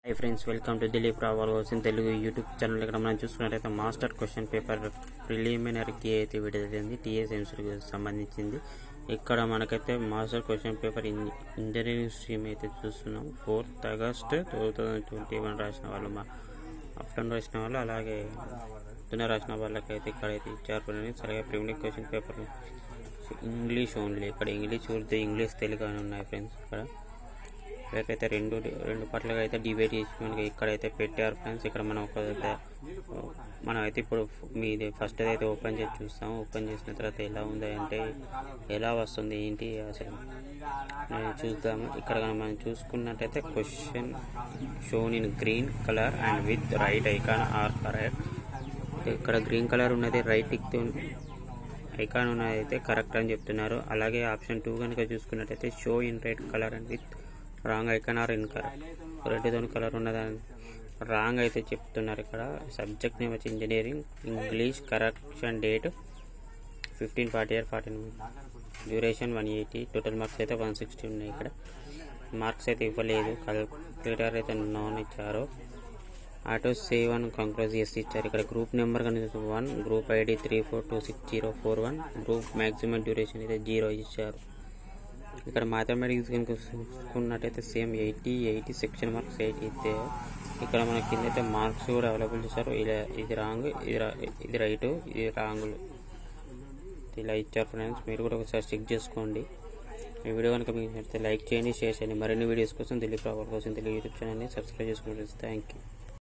high friends welcome to Dilip Rao వచ్చిన Telugu YouTube channel ఇక్కడ మనం చూసుకున్నట్లయితే master question paper preliminary key అయితే విడుదలైంది టీఎస్ ఎంసీకి సంబంధించింది ఇక్కడ మనకైతే master question paper in engineering stream అయితే చూస్తున్నాం fourth August two thousand twenty one రాసిన వాళ్ళు మా ఆఫ్టర్నూన్ రాసిన వాళ్ళు అలాగే పొద్దున రాసిన వాళ్ళకైతే ఇక్కడైతే ఇచ్చారు ఫ్రెండ్స్ అలాగే preliminary question paper English only ఇక్కడ ఇంగ్లీష్ ఉర్దూ ఇంగ్లీష్ తెలుగు అని ఉన్నాయి ఫ్రెండ్స్ ఇక్కడ ఇక్కడైతే రెండు రెండు పట్లగా అయితే డివైడ్ చేసి మనకి ఇక్కడైతే పెట్టారు ఫ్రెండ్స్ ఇక్కడ మనం ఒక మనం అయితే ఇప్పుడు మీది ఫస్ట్ అయితే ఓపెన్ చేసి చూస్తాం ఓపెన్ చేసిన తర్వాత ఎలా ఉంది అంటే ఎలా వస్తుంది ఏంటి అసలు మనం చూద్దాము ఇక్కడ కనుక మనం చూసుకున్నట్టయితే question shown in green colour and with right icon or correct ఇక్కడ గ్రీన్ కలర్ ఉన్నది రైట్ టిక్ ఐకాన్ ఉన్నది అయితే కరెక్ట్ అని చెప్తున్నారు అలాగే ఆప్షన్ టూ కనుక చూసుకున్నట్టయితే show in red colour and with wrong icon are in colour red తోని కలర్ ఉన్నదని రాంగ్ అయితే చెప్తున్నారు ఇక్కడ సబ్జెక్ట్ నేమ్ వచ్చి engineering English correction date fifteen forty year forty duration one eighty total marks అయితే one sixty ఉన్నాయి ఇక్కడ marks అయితే ఇవ్వలేదు క్యాలిక్యులేటర్ అయితే నాన్ ఇచ్చారు ఆటో సేవ్ అని కంక్లూజ్ చేసి ఇచ్చారు ఇక్కడ గ్రూప్ నెంబర్ కనుక one group ID three four two six zero four one group maximum duration అయితే జీరో ఇచ్చారు ఇక్కడ మ్యాథమెటిక్స్ కనుక చూసుకున్నట్టయితే same eighty eighty section marks eighty అయితే ఇక్కడ మన కింద అయితే మార్క్స్ కూడా అవైలబుల్ చేశారు ఇలా ఇది రాంగ్ ఇది రా- ఇది రైట్ ఇది రాంగులు ఇలా ఇచ్చారు ఫ్రెండ్స్ మీరు కూడా ఒకసారి చెక్ చేసుకోండి ఈ వీడియో కనుక మీకు నచ్చితే లైక్ చేయండి షేర్ చేయండి మరిన్ని వీడియోస్ కోసం దిలీప్ రావు కోసం తెలుగు యూట్యూబ్ ఛానల్ని సబ్స్క్రైబ్ చేసుకోండి థ్యాంక్ యూ